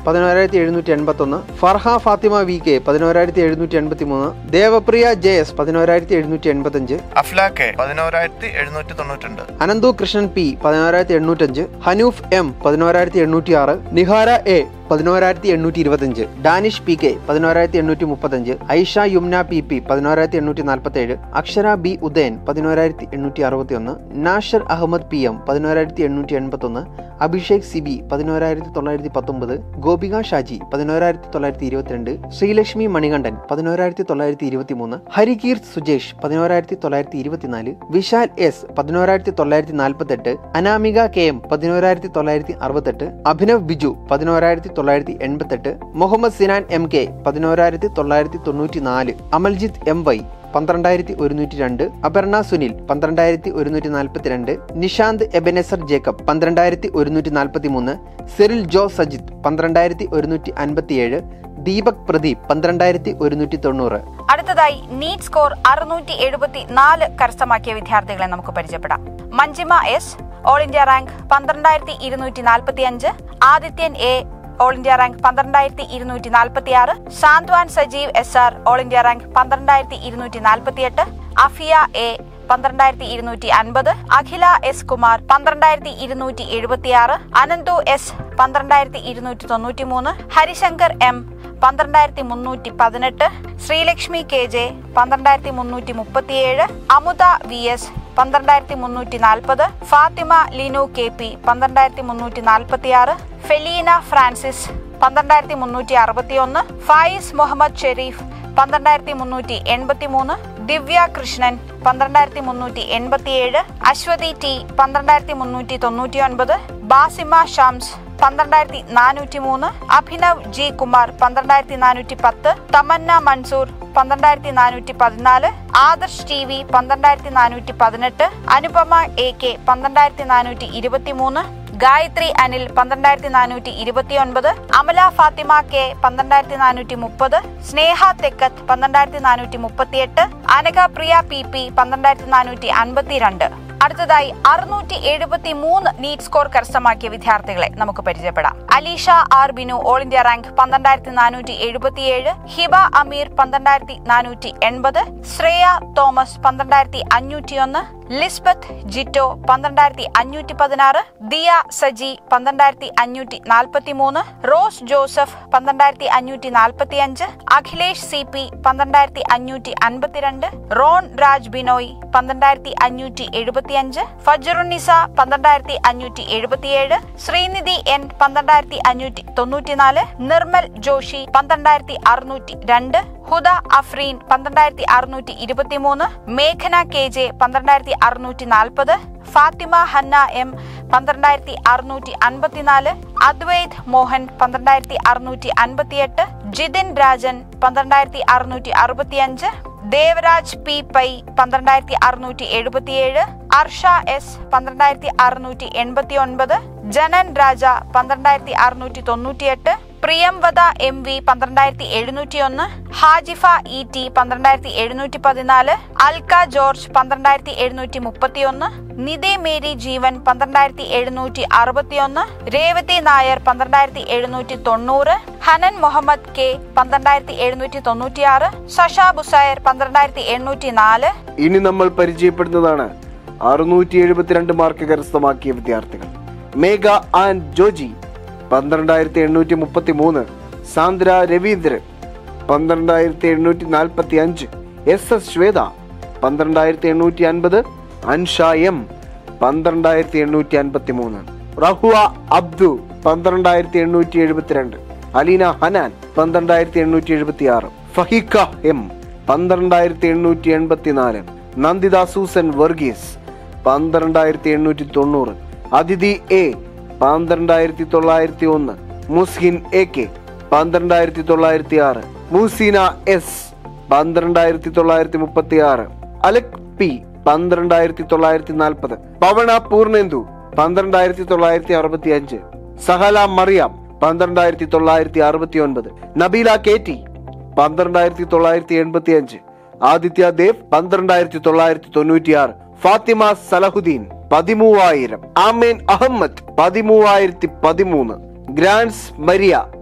പതിനോരായിരത്തി എഴുന്നൂറ്റി എൺപത്തി ഒന്ന് ഫർഹ ഫാത്തിമ വി കെ പതിനോരായിരത്തി എഴുന്നൂറ്റി എൺപത്തി മൂന്ന് ദേവപ്രിയ ജെ എസ് പതിനോരായിരത്തി എഴുന്നൂറ്റി എൺപത്തഞ്ച് അഫ്ലാക്കെ പതിനോരായിരത്തി എഴുന്നൂറ്റി തൊണ്ണൂറ്റിരണ്ട് അനന്തു കൃഷ്ണൻ പി പതിനോരായിരത്തി എണ്ണൂറ്റഞ്ച് ഹനൂഫ് എം പതിനോരായിരത്തി എണ്ണൂറ്റി ആറ് നിഹാര എ പതിനോരായിരത്തി എണ്ണൂറ്റി ഇരുപത്തഞ്ച് ഡാനിഷ് പി കെ പതിനോരായിരത്തി എണ്ണൂറ്റി മുപ്പത്തഞ്ച് ഐഷ യുംന പി പി പതിനോരായിരത്തി എണ്ണൂറ്റി നാൽപ്പത്തി ഏഴ് അക്ഷര ബി ഉദയൻ പതിനോരായിരത്തി എണ്ണൂറ്റി അറുപത്തി ഒന്ന് നാഷർ അഹമ്മദ് പി എം പതിനോരായിരത്തി എണ്ണൂറ്റി എൺപത്തി ഒന്ന് അഭിഷേക് സിബി പതിനോരായിരത്തി തൊള്ളായിരത്തി പത്തൊമ്പത് ഗോപിക ഷാജി പതിനോരായിരത്തി തൊള്ളായിരത്തി ഇരുപത്തിരണ്ട് ശ്രീലക്ഷ്മി മണികണ്ഠൻ പതിനോരായിരത്തി തൊള്ളായിരത്തി ഇരുപത്തി മൂന്ന് ഹരികീർത്ത് സുജേഷ് പതിനോരായിരത്തി തൊള്ളായിരത്തി ഇരുപത്തിനാല് വിശാൽ എസ് പതിനോരായിരത്തി തൊള്ളായിരത്തി നാൽപ്പത്തെട്ട് അനാമിക കെ എം പതിനോരായിരത്തി തൊള്ളായിരത്തി അറുപത്തെട്ട് അഭിനവ് ബിജു പതിനോരായിരത്തി തൊള്ളായിരത്തി എൺപത്തെട്ട് മുഹമ്മദ് സിനാൻ എം കെ പതിനോരായിരത്തി തൊള്ളായിരത്തി തൊണ്ണൂറ്റി നാല് അമൽജിത്ത് എം വൈ പന്ത്രണ്ടായിരത്തി ഒരുന്നൂറ്റി രണ്ട് അപർണ സുനിൽ പന്ത്രണ്ടായിരത്തി ഒരുന്നൂറ്റി നാൽപ്പത്തിരണ്ട് നിഷാന്ത് എബനസർ ജേക്കബ് പന്ത്രണ്ടായിരത്തി ഒരുന്നൂറ്റി നാൽപ്പത്തി മൂന്ന് സെറിൽ ജോ സജിത് പന്ത്രണ്ടായിരത്തി ഒരുന്നൂറ്റി അൻപത്തിയേഴ് ദീപക് പ്രദീപ് പന്ത്രണ്ടായിരത്തി ഒരുന്നൂറ്റി തൊണ്ണൂറ് അടുത്തതായി നീറ്റ് സ്കോർ അറുന്നൂറ്റി എഴുപത്തി നാല് കരസ്ഥമാക്കിയ വിദ്യാർത്ഥികളെ നമുക്ക് പരിചയപ്പെടാം Manjima S all India rank പന്ത്രണ്ടായിരത്തി ഇരുന്നൂറ്റി നാൽപ്പത്തി അഞ്ച് Adithyan A all India rank പന്ത്രണ്ടായിരത്തി ഇരുന്നൂറ്റി നാൽപ്പത്തി ആറ് Santhwan Sajeev S R all India rank പന്ത്രണ്ടായിരത്തി ഇരുന്നൂറ്റി നാൽപ്പത്തി എട്ട് അഫിയ എ പന്ത്രണ്ടായിരത്തി ഇരുന്നൂറ്റി അൻപത് അഖില എസ് കുമാർ പന്ത്രണ്ടായിരത്തി ഇരുന്നൂറ്റി എഴുപത്തി ആറ് അനന്തു എസ് പന്ത്രണ്ടായിരത്തി ഇരുന്നൂറ്റി തൊണ്ണൂറ്റി മൂന്ന് ഹരിശങ്കർ എം പന്ത്രണ്ടായിരത്തി മുന്നൂറ്റി പതിനെട്ട് ശ്രീലക്ഷ്മി കെ ജെ പന്ത്രണ്ടായിരത്തി മുന്നൂറ്റി മുപ്പത്തിയേഴ് അമുത വി എസ് പന്ത്രണ്ടായിരത്തി മുന്നൂറ്റി നാൽപ്പത് ഫാത്തിമ ലിനു കെ പി പന്ത്രണ്ടായിരത്തി മുന്നൂറ്റി നാൽപ്പത്തി ആറ് ഫെലീന ഫ്രാൻസിസ് പന്ത്രണ്ടായിരത്തി മുന്നൂറ്റി അറുപത്തി ഒന്ന് ഫായിസ് മുഹമ്മദ് ഷെരീഫ് പന്ത്രണ്ടായിരത്തി മുന്നൂറ്റി എൺപത്തി മൂന്ന് ദിവ്യ കൃഷ്ണൻ പന്ത്രണ്ടായിരത്തി മുന്നൂറ്റി എൺപത്തിയേഴ് അശ്വതി ടി പന്ത്രണ്ടായിരത്തി മുന്നൂറ്റി തൊണ്ണൂറ്റി ഒൻപത് ബാസിമ ഷംസ് പന്ത്രണ്ടായിരത്തി നാനൂറ്റി മൂന്ന് അഭിനവ് ജി കുമാർ പന്ത്രണ്ടായിരത്തി നാനൂറ്റി പത്ത് തമന്ന മൻസൂർ പന്ത്രണ്ടായിരത്തി നാനൂറ്റി പതിനാല് ആദർശ് ടി വി പന്ത്രണ്ടായിരത്തി നാനൂറ്റി പതിനെട്ട് അനുപമ എ കെ പന്ത്രണ്ടായിരത്തി നാനൂറ്റി ഇരുപത്തി മൂന്ന് ഗായത്രി അനിൽ പന്ത്രണ്ടായിരത്തി നാനൂറ്റി ഇരുപത്തി ഒൻപത് അമല ഫാത്തിമ കെ പന്ത്രണ്ടായിരത്തി നാനൂറ്റി മുപ്പത് സ്നേഹ തെക്കത്ത് പന്ത്രണ്ടായിരത്തി നാനൂറ്റി മുപ്പത്തിയെട്ട് അനഘ പ്രിയ പി പി പന്ത്രണ്ടായിരത്തി നാനൂറ്റി അൻപത്തിരണ്ട് അടുത്തതായി അറുന്നൂറ്റി എഴുപത്തി മൂന്ന് നീറ്റ് സ്കോർ കരസ്ഥമാക്കിയ വിദ്യാർത്ഥികളെ നമുക്ക് പരിചയപ്പെടാം Aleesha R Binu all India rank പന്ത്രണ്ടായിരത്തി നാനൂറ്റി എഴുപത്തിയേഴ് ഹിബ അമീർ പന്ത്രണ്ടായിരത്തി നാനൂറ്റി എൺപത് ശ്രേയ തോമസ് പന്ത്രണ്ടായിരത്തി അഞ്ഞൂറ്റിയൊന്ന് ലിസ്ബത്ത് ജിറ്റോ പന്ത്രണ്ടായിരത്തി അഞ്ഞൂറ്റി പതിനാറ് ദിയ സജി പന്ത്രണ്ടായിരത്തി അഞ്ഞൂറ്റി നാൽപ്പത്തി മൂന്ന് റോസ് ജോസഫ് പന്ത്രണ്ടായിരത്തി അഞ്ഞൂറ്റി നാൽപ്പത്തി അഞ്ച് അഖിലേഷ് സി പി പന്ത്രണ്ടായിരത്തി അഞ്ഞൂറ്റി അൻപത്തിരണ്ട് റോൺ രാജ് ബിനോയ് പന്ത്രണ്ടായിരത്തി അഞ്ഞൂറ്റി എഴുപത്തിയഞ്ച് ഫജറുന്നിസ പന്ത്രണ്ടായിരത്തി അഞ്ഞൂറ്റി എഴുപത്തിയേഴ് ശ്രീനിധി എൻ പന്ത്രണ്ടായിരത്തി അഞ്ഞൂറ്റി തൊണ്ണൂറ്റിനാല് നിർമ്മൽ ജോഷി പന്ത്രണ്ടായിരത്തി അറുന്നൂറ്റി രണ്ട് ഹുദ അഫ്രീൻ പന്ത്രണ്ടായിരത്തി അറുന്നൂറ്റി ഇരുപത്തിമൂന്ന് മേഘന കെ ജെ പന്ത്രണ്ടായിരത്തി അറുന്നൂറ്റി നാൽപ്പത് ഫാത്തിമ ഹന്ന എം പന്ത്രണ്ടായിരത്തി അറുന്നൂറ്റി അൻപത്തിനാല് അദ്വൈത് മോഹൻ പന്ത്രണ്ടായിരത്തി അറുന്നൂറ്റി അൻപത്തിയെട്ട് ജിതിൻ രാജൻ പന്ത്രണ്ടായിരത്തി അറുന്നൂറ്റി അറുപത്തിയഞ്ച് ദേവരാജ് പി പൈ പന്ത്രണ്ടായിരത്തി അറുന്നൂറ്റി എഴുപത്തിയേഴ് അർഷ എസ് പന്ത്രണ്ടായിരത്തി അറുന്നൂറ്റി എൺപത്തി ഒൻപത് ജനൻ രാജ പന്ത്രണ്ടായിരത്തി അറുന്നൂറ്റി തൊണ്ണൂറ്റിയെട്ട് പ്രിയംവദ എം വി പന്ത്രണ്ടായിരത്തി എഴുന്നൂറ്റി ഒന്ന് ഹാജിഫ ഇ ടി പന്ത്രണ്ടായിരത്തി എഴുന്നൂറ്റി പതിനാല് അൽക്ക ജോർജ് പന്ത്രണ്ടായിരത്തി എഴുന്നൂറ്റി മുപ്പത്തി ഒന്ന് നിധി മേരി ജീവൻ പന്ത്രണ്ടായിരത്തി എഴുന്നൂറ്റി അറുപത്തിയൊന്ന് രേവതി നായർ പന്ത്രണ്ടായിരത്തി എഴുന്നൂറ്റി തൊണ്ണൂറ് ഹനൻ മുഹമ്മദ് കെ പന്ത്രണ്ടായിരത്തി എഴുന്നൂറ്റി തൊണ്ണൂറ്റിയാറ് സഷ ബുസൈർ പന്ത്രണ്ടായിരത്തി എണ്ണൂറ്റി നാല് ഇനി നമ്മൾ പരിചയപ്പെടുന്നതാണ് അറുന്നൂറ്റി എഴുപത്തിരണ്ട് മാർക്ക് കരസ്ഥമാക്കിയ വിദ്യാർത്ഥികൾ മേഘ ആൻഡ് ജോജി പന്ത്രണ്ടായിരത്തി എണ്ണൂറ്റി മുപ്പത്തി മൂന്ന് സാന്ദ്ര രവീന്ദ്രൻ പന്ത്രണ്ടായിരത്തി എണ്ണൂറ്റി നാൽപ്പത്തി അഞ്ച് എസ് എസ് ശ്വേത പന്ത്രണ്ടായിരത്തി എണ്ണൂറ്റി അൻപത് അൻഷ എം പന്ത്രണ്ടായിരത്തി എണ്ണൂറ്റി അൻപത്തി മൂന്ന് റഹുവ അബ്ദു പന്ത്രണ്ടായിരത്തി എണ്ണൂറ്റി എഴുപത്തിരണ്ട് അലീന ഹനാൻ പന്ത്രണ്ടായിരത്തി എണ്ണൂറ്റി എഴുപത്തി ആറ് ഫഹിക്ക എം പന്ത്രണ്ടായിരത്തി എണ്ണൂറ്റി എൺപത്തി നാല് നന്ദിത സൂസൻ വർഗീസ് പന്ത്രണ്ടായിരത്തി എണ്ണൂറ്റി തൊണ്ണൂറ് അതിഥി എ പന്ത്രണ്ടായിരത്തി തൊള്ളായിരത്തി ഒന്ന് മുസ്ഹിൻ എ കെ പന്ത്രണ്ടായിരത്തി തൊള്ളായിരത്തി ആറ് മൂസീന എസ് പന്ത്രണ്ടായിരത്തി തൊള്ളായിരത്തി മുപ്പത്തി ആറ് അലക് പി പന്ത്രണ്ടായിരത്തി തൊള്ളായിരത്തി നാൽപ്പത് പവണ പൂർണേന്ദു പന്ത്രണ്ടായിരത്തി തൊള്ളായിരത്തി അറുപത്തി അഞ്ച് സഹല മറിയാം പന്ത്രണ്ടായിരത്തി തൊള്ളായിരത്തി അറുപത്തി ഒൻപത് നബീല കെ ടി പന്ത്രണ്ടായിരത്തി തൊള്ളായിരത്തി എൺപത്തി അഞ്ച് ആദിത്യ ദേവ് പന്ത്രണ്ടായിരത്തി തൊള്ളായിരത്തി തൊണ്ണൂറ്റി ആറ് ഫാത്തിമ സലഹുദ്ദീൻ പതിമൂവായിരം ആമേൻ അഹമ്മദ് പതിമൂവായിരത്തി പതിമൂന്ന് ഗ്രാൻസ് മരിയ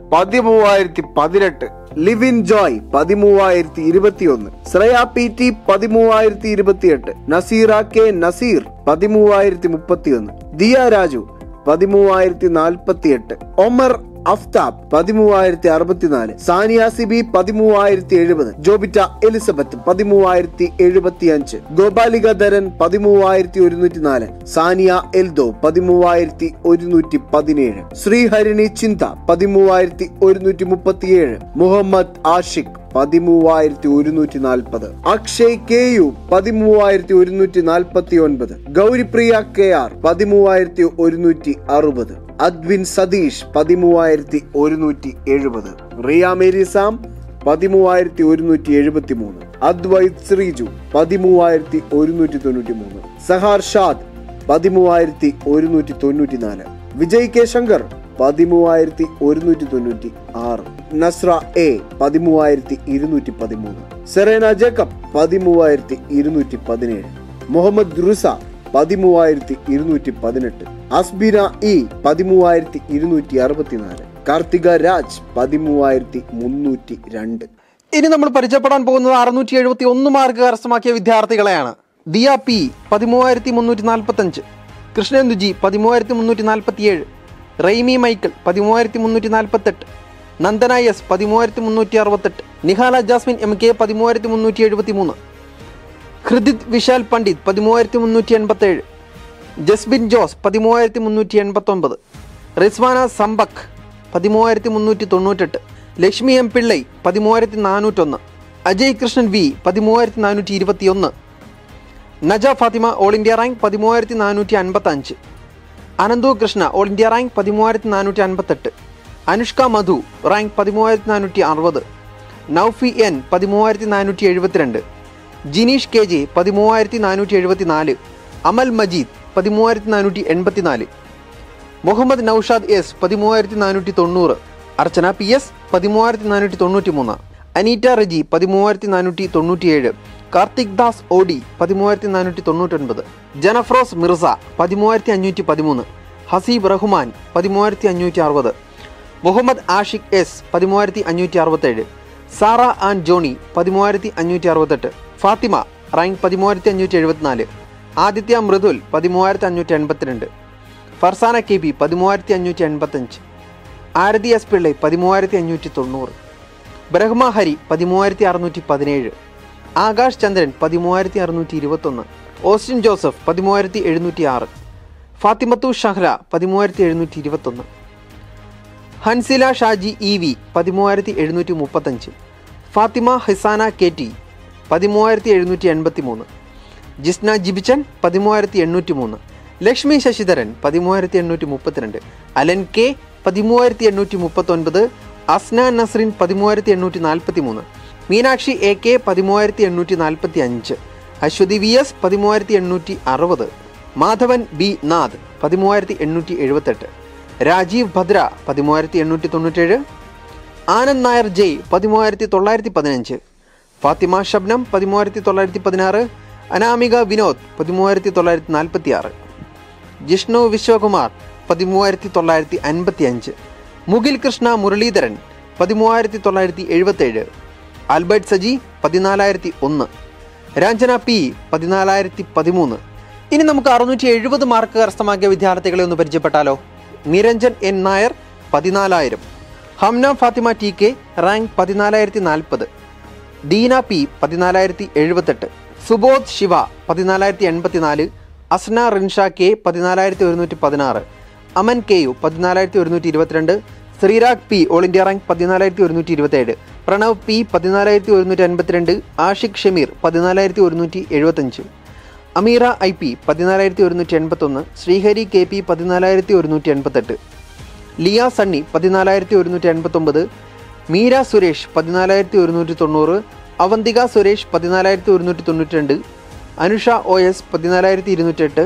പതിമൂവായിരത്തി പതിനെട്ട് ലിവിൻ ജോയ് പതിമൂവായിരത്തി ഇരുപത്തിയൊന്ന് ശ്രേയ പി ടി പതിമൂവായിരത്തി ഇരുപത്തിയെട്ട് നസീറ കെ നസീർ പതിമൂവായിരത്തി മുപ്പത്തിയൊന്ന് ദിയ രാജു പതിമൂവായിരത്തി നാൽപ്പത്തിയെട്ട് ഒമർ അഫ്താബ് പതിമൂവായിരത്തി അറുപത്തിനാല് സാനിയ സിബി പതിമൂവായിരത്തി എഴുപത് ജോബിറ്റ എലിസബത്ത് പതിമൂവായിരത്തി എഴുപത്തി അഞ്ച് ഗോപാലിക ധരൻ പതിമൂവായിരത്തി ഒരുന്നൂറ്റി നാല് സാനിയ എൽദോ പതിമൂവായിരത്തി ഒരുന്നൂറ്റി പതിനേഴ് ശ്രീഹരിണി ചിന്ത പതിമൂവായിരത്തി ഒരുന്നൂറ്റി മുപ്പത്തിയേഴ് മുഹമ്മദ് ആഷിഖ് പതിമൂവായിരത്തി ഒരുന്നൂറ്റി നാൽപ്പത് അക്ഷയ് കെ യു പതിമൂവായിരത്തി ഒരുന്നൂറ്റി നാൽപ്പത്തി ഒൻപത് ഗൗരിപ്രിയ കെ ആർ പതിമൂവായിരത്തി ഒരുന്നൂറ്റി അറുപത് അദ്വിൻ സതീഷ് പതിമൂവായിരത്തി ഒരുന്നൂറ്റി എഴുപത് റിയ മേരി സാം പതിമൂവായിരത്തി ഒരുന്നൂറ്റി എഴുപത്തി മൂന്ന് അദ്വൈത് ശ്രീജു പതിമൂവായിരത്തി ഒരുന്നൂറ്റി തൊണ്ണൂറ്റി മൂന്ന് സഹാർ ഷാദ് പതിമൂവായിരത്തി ഒരുന്നൂറ്റി തൊണ്ണൂറ്റി നാല് വിജയ് കെ ശങ്കർ പതിമൂവായിരത്തി ഒരുന്നൂറ്റി തൊണ്ണൂറ്റി ആറ് നസ്ര എ പതിമൂവായിരത്തി ഇരുന്നൂറ്റി പതിമൂന്ന് സെറേന ജേക്കബ് പതിമൂവായിരത്തി ഇരുന്നൂറ്റി പതിനേഴ് മുഹമ്മദ് റുസ പതിമൂവായിരത്തി ഇരുന്നൂറ്റി പതിനെട്ട് അസ്ബിന ഇ പതിമൂവായിരത്തി ഇരുന്നൂറ്റി അറുപത്തിനാല് കാർത്തിക രാജ് പതിമൂവായിരത്തി മുന്നൂറ്റി രണ്ട് ഇനി നമ്മൾ പരിചയപ്പെടാൻ പോകുന്നത് അറുന്നൂറ്റി എഴുപത്തി ഒന്ന് മാർക്ക് കരസ്ഥമാക്കിയ വിദ്യാർത്ഥികളെയാണ് ദിയ പി പതിമൂവായിരത്തി മുന്നൂറ്റി നാൽപ്പത്തഞ്ച് കൃഷ്ണേന്ദുജി പതിമൂവായിരത്തി മുന്നൂറ്റി നാൽപ്പത്തിയേഴ് റെയ്മി മൈക്കിൾ പതിമൂവായിരത്തി മുന്നൂറ്റി നാൽപ്പത്തെട്ട് നന്ദന എസ് പതിമൂവായിരത്തി മുന്നൂറ്റി അറുപത്തെട്ട് നിഹാല ജാസ്മിൻ എം കെ പതിമൂവായിരത്തി മുന്നൂറ്റി എഴുപത്തി മൂന്ന് ഹൃദിത് വിശാൽ പണ്ഡിറ്റ് പതിമൂവായിരത്തി മുന്നൂറ്റി എൺപത്തേഴ് ജസ്ബിൻ ജോസ് പതിമൂവായിരത്തി മുന്നൂറ്റി എൺപത്തൊമ്പത് റിസ്വാന സമ്പക് പതിമൂവായിരത്തി മുന്നൂറ്റി തൊണ്ണൂറ്റെട്ട് ലക്ഷ്മി എം പിള്ളൈ പതിമൂവായിരത്തി നാനൂറ്റൊന്ന് അജയ് കൃഷ്ണൻ വി പതിമൂവായിരത്തി നാനൂറ്റി ഇരുപത്തിയൊന്ന് Naja Fathima all India rank പതിമൂവായിരത്തി നാനൂറ്റി അൻപത്തി അഞ്ച് Ananthu Krishna all India rank പതിമൂവായിരത്തി നാനൂറ്റി അൻപത്തെട്ട് അനുഷ്ക മധു റാങ്ക് പതിമൂവായിരത്തി നാനൂറ്റി അറുപത് നൌഫി എൻ പതിമൂവായിരത്തി നാനൂറ്റി എഴുപത്തിരണ്ട് ജിനീഷ് കെ ജെ പതിമൂവായിരത്തി നാനൂറ്റി എഴുപത്തി നാല് അമൽ മജീദ് പതിമൂവായിരത്തി നാനൂറ്റി എൺപത്തി നാല് മുഹമ്മദ് നൌഷാദ് എസ് പതിമൂവായിരത്തി നാനൂറ്റി തൊണ്ണൂറ് അർച്ചന പി എസ് പതിമൂവായിരത്തി നാനൂറ്റി തൊണ്ണൂറ്റി മൂന്ന് അനീറ്റ റെജി പതിമൂവായിരത്തി നാനൂറ്റി തൊണ്ണൂറ്റിയേഴ് കാർത്തിക് ദാസ് ഓഡി പതിമൂവായിരത്തി നാനൂറ്റി തൊണ്ണൂറ്റൊൻപത് ജനഫ്രോസ് മിർസ പതിമൂവായിരത്തി അഞ്ഞൂറ്റി പതിമൂന്ന് ഹസീബ് റഹ്മാൻ പതിമൂവായിരത്തി അഞ്ഞൂറ്റി അറുപത് മുഹമ്മദ് ആഷിഖ് എസ് പതിമൂവായിരത്തി അഞ്ഞൂറ്റി അറുപത്തേഴ് സാറ ആൻ ജോണി പതിമൂവായിരത്തി അഞ്ഞൂറ്റി അറുപത്തെട്ട് ഫാത്തിമ റാങ്ക് പതിമൂവായിരത്തി അഞ്ഞൂറ്റി എഴുപത്തിനാല് ആദിത്യ മൃദുൽ പതിമൂവായിരത്തി അഞ്ഞൂറ്റി എൺപത്തിരണ്ട് ഫർസാന കെ ബി പതിമൂവായിരത്തി അഞ്ഞൂറ്റി എൺപത്തഞ്ച് ആരതി എസ് പിള്ളை പതിമൂവായിരത്തി അഞ്ഞൂറ്റി തൊണ്ണൂറ് ബ്രഹ്മ ഹരി പതിമൂവായിരത്തി അറുന്നൂറ്റി പതിനേഴ് ആകാശ് ചന്ദ്രൻ പതിമൂവായിരത്തി അറുന്നൂറ്റി ഇരുപത്തൊന്ന് ഓസ്റ്റിൻ ജോസഫ് പതിമൂവായിരത്തി എഴുന്നൂറ്റി ആറ് ഫാത്തിമത്തു ഷഹ്ല പതിമൂവായിരത്തി എഴുന്നൂറ്റി ഇരുപത്തൊന്ന് ഹൻസില ഷാജി ഇ വി പതിമൂവായിരത്തി എഴുന്നൂറ്റി മുപ്പത്തഞ്ച് ഫാത്തിമ ഹിസാന കെ ടി പതിമൂവായിരത്തി എഴുന്നൂറ്റി എൺപത്തി മൂന്ന് ജിസ്ന ജിബിച്ചൻ പതിമൂവായിരത്തി എണ്ണൂറ്റി മൂന്ന് ലക്ഷ്മി ശശിധരൻ പതിമൂവായിരത്തി എണ്ണൂറ്റി മുപ്പത്തിരണ്ട് അലൻ കെ പതിമൂവായിരത്തി എണ്ണൂറ്റി മുപ്പത്തൊൻപത് അസ്ന നസ്രിൻ പതിമൂവായിരത്തി എണ്ണൂറ്റി നാൽപ്പത്തി മൂന്ന് മീനാക്ഷി എ കെ പതിമൂവായിരത്തി എണ്ണൂറ്റി നാൽപ്പത്തി അഞ്ച് അശ്വതി വി എസ് പതിമൂവായിരത്തി എണ്ണൂറ്റി അറുപത് മാധവൻ ബി നാഥ് പതിമൂവായിരത്തി എണ്ണൂറ്റി എഴുപത്തെട്ട് രാജീവ് ഭദ്ര പതിമൂവായിരത്തി എണ്ണൂറ്റി തൊണ്ണൂറ്റേഴ് ആനന്ദ് നായർ ജയ് പതിമൂവായിരത്തി തൊള്ളായിരത്തി പതിനഞ്ച് ഫാത്തിമ ഷബ്നം പതിമൂവായിരത്തി തൊള്ളായിരത്തി പതിനാറ് അനാമിക വിനോദ് പതിമൂവായിരത്തി തൊള്ളായിരത്തി നാൽപ്പത്തി ആറ് ജിഷ്ണു വിശ്വകുമാർ പതിമൂവായിരത്തി തൊള്ളായിരത്തി അൻപത്തി അഞ്ച് മുകിൽ കൃഷ്ണ മുരളീധരൻ പതിമൂവായിരത്തി തൊള്ളായിരത്തി എഴുപത്തേഴ് ആൽബർട്ട് സജി പതിനാലായിരത്തി ഒന്ന് രാഞ്ജന പി പതിനാലായിരത്തി പതിമൂന്ന് ഇനി നമുക്ക് അറുന്നൂറ്റി എഴുപത് മാർക്ക് കരസ്ഥമാക്കിയ വിദ്യാർത്ഥികളെ ഒന്ന് പരിചയപ്പെട്ടാലോ നിരഞ്ജൻ എൻ നായർ പതിനാലായിരം Hamna Fathima T K rank പതിനാലായിരത്തി നാൽപ്പത് ദീന പി പതിനാലായിരത്തി എഴുപത്തെട്ട് സുബോധ് ശിവ പതിനാലായിരത്തി എൺപത്തിനാല് അസ്ന റിൻഷ കെ പതിനാലായിരത്തി ഒരുന്നൂറ്റി പതിനാറ് അമൻ കെ യു പതിനാലായിരത്തി ഒരുന്നൂറ്റി ഇരുപത്തിരണ്ട് Sreerag P all India rank പതിനാലായിരത്തി ഒരുന്നൂറ്റി ഇരുപത്തേഴ് പ്രണവ് പി പതിനാലായിരത്തി ഒരുന്നൂറ്റി അൻപത്തിരണ്ട് ആഷിഖ് ഷമീർ പതിനാലായിരത്തി ഒരുന്നൂറ്റി എഴുപത്തഞ്ച് അമീറ ഐ പി പതിനാലായിരത്തി ഒരുന്നൂറ്റി എൺപത്തൊന്ന് ശ്രീഹരി കെ പി പതിനാലായിരത്തി ഒരുന്നൂറ്റി എൺപത്തെട്ട് ലിയ സണ്ണി പതിനാലായിരത്തി ഒരുന്നൂറ്റി എൺപത്തൊമ്പത് മീര സുരേഷ് പതിനാലായിരത്തി ഒരുന്നൂറ്റി തൊണ്ണൂറ് അവന്തിക സുരേഷ് പതിനാലായിരത്തി ഒരുന്നൂറ്റി തൊണ്ണൂറ്റി രണ്ട് അനുഷ ഒ എസ് പതിനാലായിരത്തി ഇരുന്നൂറ്റെട്ട്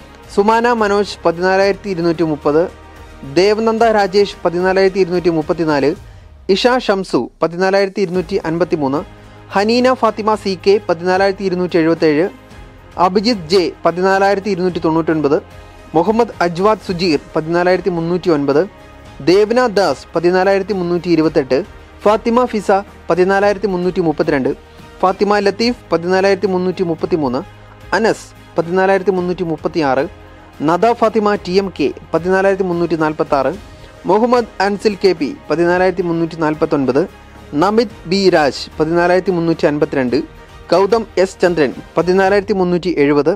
സുമാന മനോജ് പതിനാലായിരത്തി ഇരുന്നൂറ്റി മുപ്പത് ദേവനന്ദ രാജേഷ് പതിനാലായിരത്തി ഇരുന്നൂറ്റി മുപ്പത്തിനാല് ഇഷ ഷംസു പതിനാലായിരത്തി ഇരുന്നൂറ്റി അൻപത്തി മൂന്ന് ഹനീന ഫാത്തിമ സി കെ പതിനാലായിരത്തി ഇരുന്നൂറ്റി എഴുപത്തേഴ് അഭിജിത്ത് ജെ പതിനാലായിരത്തി ഇരുന്നൂറ്റി തൊണ്ണൂറ്റൊൻപത് മുഹമ്മദ് അജ്വാദ് സുജീർ പതിനാലായിരത്തി മുന്നൂറ്റി ഒൻപത് ദേവന ദാസ് പതിനാലായിരത്തി മുന്നൂറ്റി ഇരുപത്തെട്ട് ഫാത്തിമ ഫിസ പതിനാലായിരത്തി മുന്നൂറ്റി മുപ്പത്തിരണ്ട് ഫാത്തിമ ലത്തീഫ് പതിനാലായിരത്തി മുന്നൂറ്റി മുപ്പത്തി മൂന്ന് അനസ് പതിനാലായിരത്തി മുന്നൂറ്റി മുപ്പത്തി ആറ് Nada Fathima T M K പതിനാലായിരത്തി മുന്നൂറ്റി നാൽപ്പത്തി ആറ് മുഹമ്മദ് അൻസിൽ കെ പി പതിനാലായിരത്തി മുന്നൂറ്റി നാൽപ്പത്തൊൻപത് നമിത് ബി രാജ് പതിനാലായിരത്തി മുന്നൂറ്റി അൻപത്തിരണ്ട് ഗൗതം എസ് ചന്ദ്രൻ പതിനാലായിരത്തി മുന്നൂറ്റി എഴുപത്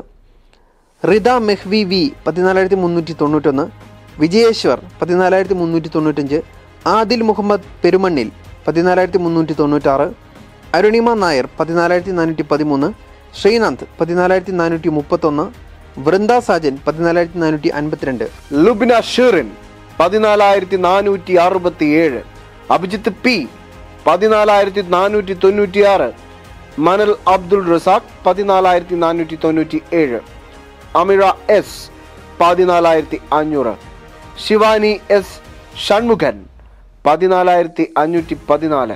റിത മെഹ്വി വി പതിനാലായിരത്തി മുന്നൂറ്റി തൊണ്ണൂറ്റൊന്ന് വിജയേശ്വർ പതിനാലായിരത്തി മുന്നൂറ്റി തൊണ്ണൂറ്റഞ്ച് ആദിൽ മുഹമ്മദ് പെരുമണ്ണിൽ പതിനാലായിരത്തി മുന്നൂറ്റി തൊണ്ണൂറ്റാറ് അരുണിമ നായർ പതിനാലായിരത്തി നാനൂറ്റി പതിമൂന്ന് ശ്രീനാഥ് പതിനാലായിരത്തി നാനൂറ്റി മുപ്പത്തൊന്ന് വൃന്ദ സാജൻ പതിനാലായിരത്തി നാനൂറ്റി അൻപത്തിരണ്ട് ലുബിന ഷെറിൻ പതിനാലായിരത്തി നാനൂറ്റി അറുപത്തി ഏഴ് അഭിജിത്ത് പി പതിനാലായിരത്തി നാനൂറ്റി തൊണ്ണൂറ്റി ആറ് മനൽ അബ്ദുൾ റസാഖ് പതിനാലായിരത്തി നാനൂറ്റി തൊണ്ണൂറ്റി ഏഴ് അമിറ എസ് പതിനാലായിരത്തി അഞ്ഞൂറ് ശിവാനി എസ് ഷൺമുഖൻ പതിനാലായിരത്തി അഞ്ഞൂറ്റി പതിനാല്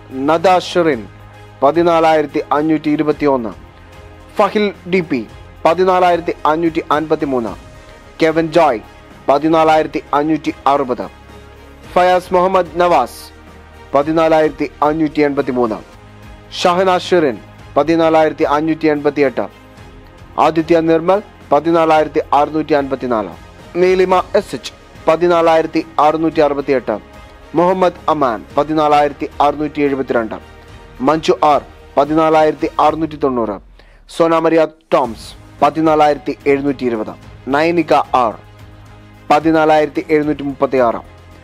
നദ ഷെറിൻ പതിനാലായിരത്തി അഞ്ഞൂറ്റി ഇരുപത്തി ഒന്ന് ഫഹിൽ ഡി പി പതിനാലായിരത്തി അഞ്ഞൂറ്റി അൻപത്തി മൂന്ന് കെവൻ ജോയ് പതിനാലായിരത്തി അഞ്ഞൂറ്റി അറുപത് ഫയാസ് മുഹമ്മദ് നവാസ് പതിനാലായിരത്തി അഞ്ഞൂറ്റി എൺപത്തി മൂന്ന് ഷഹനാസ് ഷിറിൻ പതിനാലായിരത്തി അഞ്ഞൂറ്റി എൺപത്തി എട്ട് ആദിത്യ നിർമ്മൽ പതിനാലായിരത്തി അറുന്നൂറ്റി അൻപത്തിനാല് നീലിമ എസ് എച്ച് പതിനാലായിരത്തി അറുന്നൂറ്റി അറുപത്തി എട്ട് മുഹമ്മദ് അമാൻ പതിനാലായിരത്തി അറുന്നൂറ്റി എഴുപത്തിരണ്ട് മഞ്ജു ആർ പതിനാലായിരത്തി അറുന്നൂറ്റി തൊണ്ണൂറ് സോനാമരിയ ടോംസ് പതിനാലായിരത്തി എഴുന്നൂറ്റി ഇരുപത് നൈനിക ആർ പതിനാലായിരത്തി എഴുന്നൂറ്റി മുപ്പത്തി ആറ്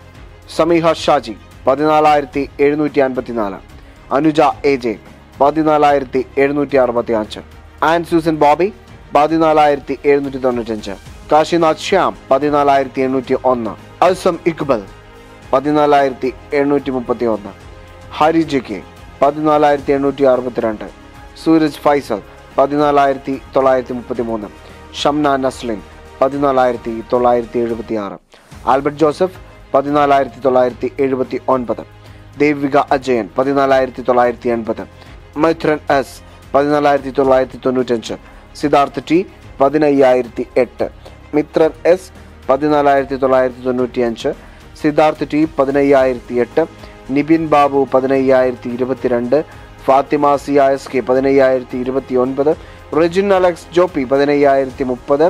സമീഹ ഷാജി പതിനാലായിരത്തി എഴുന്നൂറ്റി അൻപത്തിനാല് അനുജ എ ജെ പതിനാലായിരത്തി എഴുന്നൂറ്റി അറുപത്തി അഞ്ച് ആൻ സൂസൻ ബോബി പതിനാലായിരത്തി എഴുന്നൂറ്റി തൊണ്ണൂറ്റഞ്ച് കാശിനാഥ് ശ്യാം പതിനാലായിരത്തി എണ്ണൂറ്റി ഒന്ന് അസം ഇക്ബൽ പതിനാലായിരത്തി എണ്ണൂറ്റി മുപ്പത്തി ഒന്ന് ഹരി ജെ കെ പതിനാലായിരത്തി എണ്ണൂറ്റി അറുപത്തിരണ്ട് സൂരജ് ഫൈസൽ പതിനാലായിരത്തി തൊള്ളായിരത്തി മുപ്പത്തി മൂന്ന് ഷംന നസ്ലിൻ പതിനാലായിരത്തി തൊള്ളായിരത്തി എഴുപത്തി ആറ് ആൽബർട്ട് ജോസഫ് പതിനാലായിരത്തി തൊള്ളായിരത്തി എഴുപത്തി ഒൻപത് ദേവിക അജയൻ പതിനാലായിരത്തി തൊള്ളായിരത്തി എൺപത് മൈത്രൻ എസ് പതിനാലായിരത്തി തൊള്ളായിരത്തി തൊണ്ണൂറ്റഞ്ച് സിദ്ധാർത്ഥ് ടി പതിനയ്യായിരത്തി എട്ട് മിത്രൻ എസ് പതിനാലായിരത്തി തൊള്ളായിരത്തി തൊണ്ണൂറ്റി അഞ്ച് സിദ്ധാർത്ഥ് ടി പതിനയ്യായിരത്തി എട്ട് നിബിൻ ബാബു പതിനയ്യായിരത്തി ഇരുപത്തിരണ്ട് ഫാത്തിമ സിയ എസ് കെ പതിനയ്യായിരത്തി ഇരുപത്തി ഒൻപത് റെജിൻ അലക്സ് ജോപ്പി പതിനയ്യായിരത്തി മുപ്പത്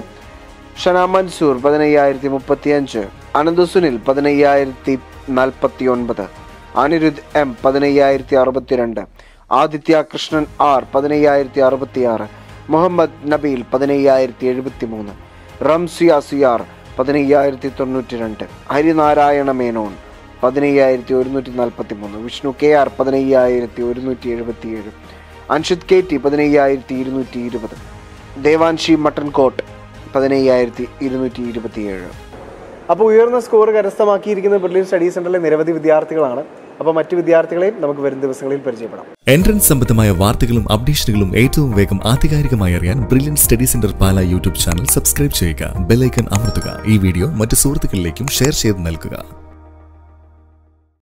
ഷന മൻസൂർ പതിനയ്യായിരത്തി മുപ്പത്തി അഞ്ച് അനന്ത് സുനിൽ പതിനയ്യായിരത്തി നാൽപ്പത്തി ഒൻപത് അനിരുദ്ധ് എം പതിനയ്യായിരത്തി അറുപത്തിരണ്ട് ആദിത്യ കൃഷ്ണൻ ആർ പതിനയ്യായിരത്തി അറുപത്തി ആറ് മുഹമ്മദ് നബീൽ പതിനയ്യായിരത്തി എഴുപത്തി മൂന്ന് റംസിയ സിയാർ പതിനയ്യായിരത്തി തൊണ്ണൂറ്റി രണ്ട് ഹരിനാരായണ മേനോൻ പതിനയ്യായിരത്തി ഒരുന്നൂറ്റി നാൽപ്പത്തി മൂന്ന് വിഷ്ണു കെ ആർ പതിനയ്യായിരത്തി ഒരുന്നൂറ്റി എഴുപത്തി ഏഴ് അൻഷിത് കെ ടി പതിനയ്യായിരത്തി ഇരുന്നൂറ്റി ഇരുപത് ദേവാൻഷി മട്ടൻകോട്ട് പതിനയ്യായിരത്തി ഇരുന്നൂറ്റി ഇരുപത്തിയേഴ് അപ്പോൾ ഉയർന്ന സ്കോർ കരസ്ഥമാക്കിയിരിക്കുന്ന ബ്രില്യൻ സ്റ്റഡി സെന്ററിലെ നിരവധി വിദ്യാർത്ഥികളാണ് അപ്പോൾ മറ്റു വിദ്യാർത്ഥികളെയും നമുക്ക് വരും ദിവസങ്ങളിൽ പരിചയപ്പെടാം എൻട്രൻസ് സംബന്ധമായ വാർത്തകളും അപ്ഡേഷനുകളും ഏറ്റവും വേഗം ആധികാരികമായി അറിയാൻ brilliant study centre Pala YouTube channel subscribe ചെയ്യുക ബെല്ലൈക്കൺ അമർത്തുക ഈ വീഡിയോ മറ്റു സുഹൃത്തുക്കളിലേക്കും ഷെയർ ചെയ്ത് നൽകുക